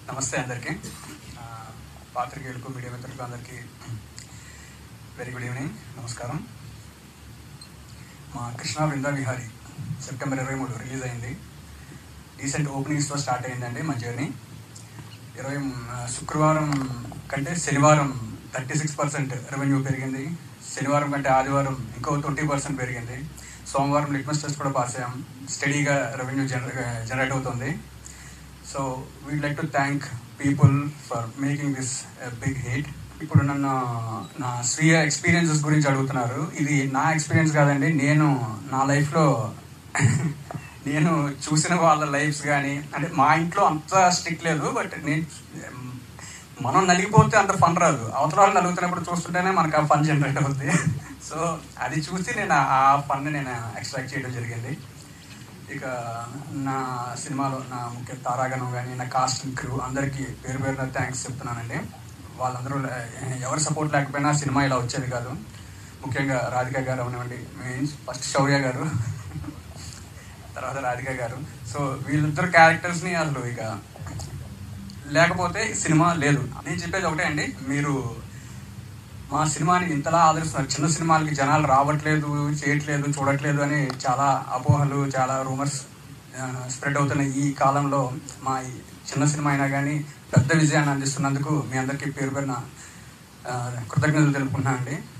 నమస్తే అందరికీ ఆ, పాత్రికేయులకు మీడియా మిత్రులకు అందరికీ వెరీ గుడ్ ఈవినింగ్ నమస్కారం మా కృష్ణా బృందా విహారీ సెప్టెంబర్ ఇరవై మూడు రిలీజ్ అయింది రీసెంట్ ఓపెనింగ్స్తో స్టార్ట్ అయిందండి మా జర్నీ ఇరవై మ్, శుక్రవారం కంటే శనివారం థర్టీ సిక్స్ పర్సెంట్ రెవెన్యూ పెరిగింది శనివారం కంటే ఆదివారం ఇంకో ట్వంటీ పర్సెంట్ పెరిగింది సోమవారం లిట్మస్ టెస్ట్ కూడా పాస్ అయ్యాం స్టడీగా రెవెన్యూ జనరే జనరేట్ అవుతుంది so we'd like to thank people for making this big hit ఇప్పుడు నన్ను నా స్వీయ ఎక్స్పీరియన్సెస్ గురించి అడుగుతున్నారు ఇది నా ఎక్స్పీరియన్స్ కాదండి నేను నా లైఫ్లో నేను చూసిన వాళ్ళ లైఫ్స్ కానీ అంటే మా ఇంట్లో అంత స్ట్రిక్ట్ లేదు బట్ నేను మనం నలిగిపోతే అంత ఫన్ రాదు అవతల వాళ్ళు నలుగుతున్నప్పుడు చూస్తుంటేనే మనకు ఆ ఫన్ జనరేట్ అవుతుంది సో అది చూసి నేను ఆ ఫన్ నేను ఎక్స్ట్రాక్ట్ చేయడం జరిగింది ఇక నా సినిమాలో నా ముఖ్య తారాగణం కానీ నా కాస్ట్ అండ్ క్రూ అందరికీ పేరు పేరున థ్యాంక్స్ చెప్తున్నానండి వాళ్ళందరూ లే- ఎవరి సపోర్ట్ లేకపోయినా సినిమా ఇలా వచ్చేది కాదు ముఖ్యంగా రాధిక గారు అవనివ్వండి మీన్స్ ఫస్ట్ శౌర్య గారు తర్వాత రాధిక గారు సో వీళ్ళిద్దరు క్యారెక్టర్స్ని అసలు ఇక లేకపోతే ఈ సినిమా లేదు నేను చెప్పేది ఒకటే అండి మీరు మా సినిమాని ఇంతలా ఆదరిస్తున్నారు చిన్న సినిమాలకి జనాలు రావట్లేదు చేయట్లేదు చూడట్లేదు అని చాలా అపోహలు చాలా రూమర్స్ స్ప్రెడ్ అవుతున్న ఈ కాలంలో మా ఈ చిన్న సినిమా అయినా కానీ పెద్ద విజయాన్ని అందిస్తున్నందుకు మీ అందరికీ పేరు పేరున ఆ, కృతజ్ఞతలు తెలుపుకుంటున్నాను అండి